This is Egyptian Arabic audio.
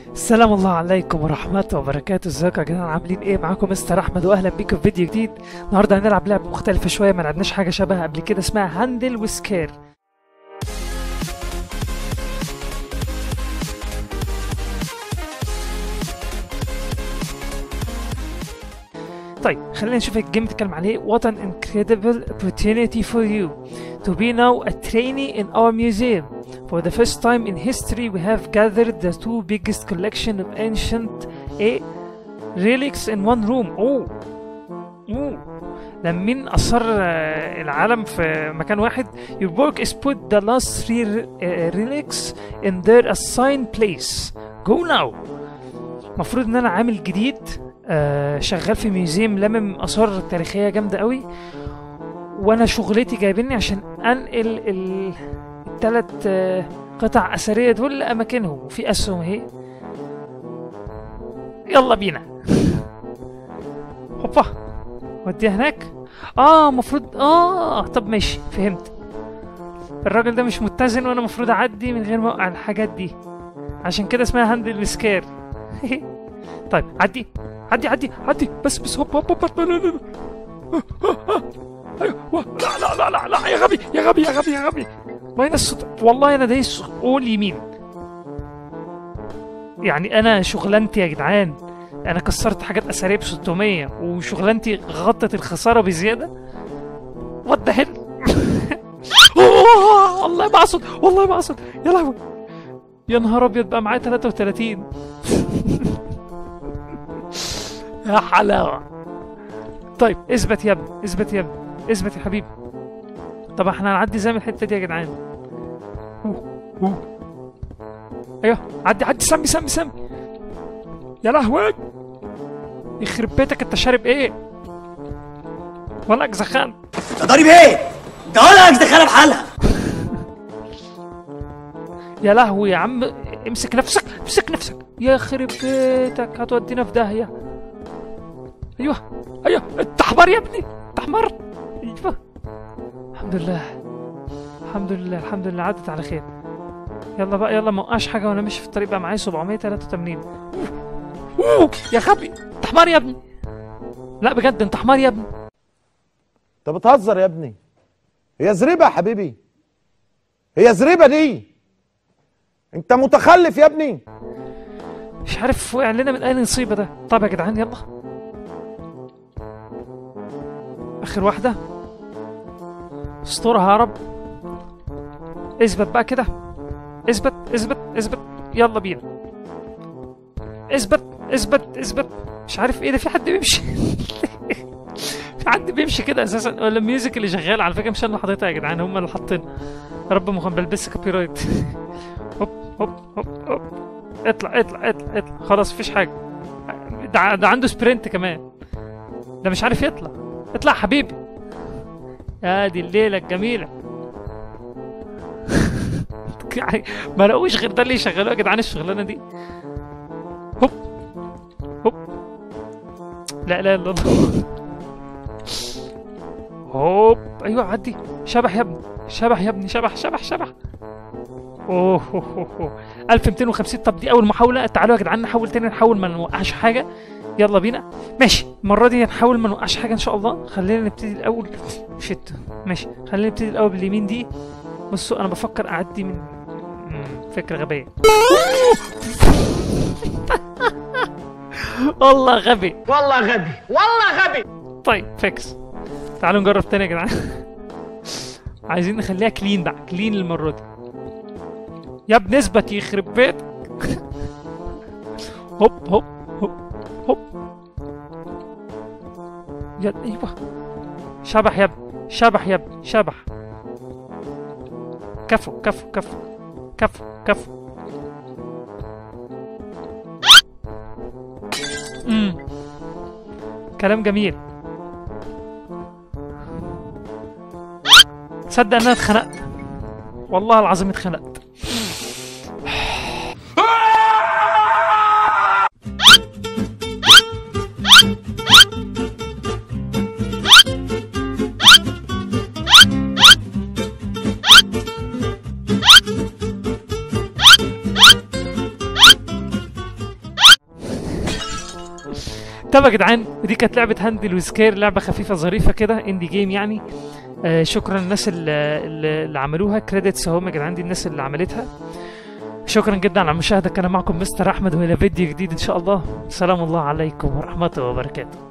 السلام الله عليكم ورحمة وبركاته ازيكم يا جدعان عاملين ايه معاكم مستر احمد واهلا بيكم في فيديو جديد النهارده هنلعب لعبة مختلفة شوية ما لعبناش حاجة شبهها قبل كده اسمها هاندل وسكير طيب خلينا نشوف الجيم بتتكلم عن ايه What an incredible opportunity for you to be now a trainee in our museum For the first time in history we have gathered the two biggest collection of ancient a relics in one room اوه اوه لمين أثر آه، العالم في مكان واحد Your work is put the last three uh, relics in their assigned place Go now المفروض ان انا عامل جديد آه شغال في ميوزيم لمم اثار تاريخيه جامده قوي وانا شغلتي جايبني عشان انقل ال... الثلاث آه قطع اثريه دول لاماكنهم وفي اسهم اهي يلا بينا هوبا وديها هناك اه المفروض اه طب ماشي فهمت الراجل ده مش متزن وانا المفروض اعدي من غير ما اوقع الحاجات دي عشان كده اسمها هاندل سكير طيب عدي عدي عدي عدي بس بس هوب هوب هوب لا لا لا ايوه وا- لا لا لا لا لا يا غبي يا غبي يا غبي يا غبي وين الصوت والله انا دايس قول يمين يعني انا شغلانتي يا جدعان انا كسرت حاجات اثريه ب 600 وشغلانتي غطت الخساره بزياده وات ذا هيل والله بعصد والله بعصد يا لهوي يا نهار ابيض بقى معايا 33 يا حلاوه طيب اثبت يا ابني اثبت يا ابني اثبت يا حبيبي طب احنا هنعدي زي ما الحته دي يا جدعان أوه، أوه. ايوه عدي عدي سمي سمي سمي يا لهوي يخرب بيتك انت شارب ايه ولا زخان ده ضارب ايه؟ ده ولا دخلها بحالها يا لهوي يا عم امسك نفسك امسك نفسك يا خرب بيتك هتودينا في داهيه ايوه ايوه انت حمار يا ابني انت حمار ايوه الحمد لله الحمد لله الحمد لله عدت على خير يلا بقى يلا ما وقعش حاجه وانا ماشي في الطريق بقى معايا 783 اوه أوه، يا غبي انت حمار يا ابني لا بجد انت حمار يا ابني انت بتهزر يا ابني هي زريبه يا حبيبي هي زريبه دي انت متخلف يا ابني مش عارف وقع لنا من اي نصيبه ده طب يا جدعان يلا اخر واحده استرها يا رب اثبت بقى كده اثبت اثبت اثبت يلا بينا اثبت اثبت اثبت مش عارف ايه ده في حد بيمشي في حد بيمشي كده اساسا ولا الميوزك اللي شغال على فكره مش انا اللي حاططها يا جدعان هم اللي حاطين يا رب ما بلبس كوبي رايت هوب هوب هوب هوب اطلع اطلع اطلع اطلع خلاص مفيش حاجه ده, ع- ده عنده سبرنت كمان ده مش عارف يطلع اطلع حبيبي يا دي الليله الجميله ما لقوش غير ده اللي يشغلوه يا جدعان الشغلانه دي هوب هوب لا لا الا الله هوب ايوه عدي شبح يا ابني شبح يا ابني شبح شبح شبح اوه أوه، أوه، أوه. 1250 طب دي اول محاوله تعالوا يا جدعان نحاول تاني نحاول ما نوقعش حاجه يلا بينا ماشي المره دي هنحاول ما نوقعش حاجه ان شاء الله خلينا نبتدي الاول شت ماشي خلينا نبتدي الاول باليمين دي بصوا انا بفكر اعدي من مم، فكره غبيه والله غبي والله غبي والله غبي طيب فيكس تعالوا نجرب تاني يا جدعان عايزين نخليها كلين بقى كلين المرة دي يا ابني اثبت يخرب بيتك هوب هوب هوب هوب يا ايوه شبح يا ابني شبح يا ابني شبح كفو كفو كفو كفو كفو امم كلام جميل تصدق ان انا اتخنقت والله العظيم اتخنقت طب يا جدعان ودي كانت لعبه هاندل وسكير لعبه خفيفه ظريفه كده اندي جيم يعني آه شكرا للناس اللي, اللي اللي عملوها كريدتس اهم يا جدعان دي الناس اللي عملتها شكرا جدا على المشاهده كان معكم مستر احمد والى فيديو جديد ان شاء الله سلام الله عليكم ورحمه وبركاته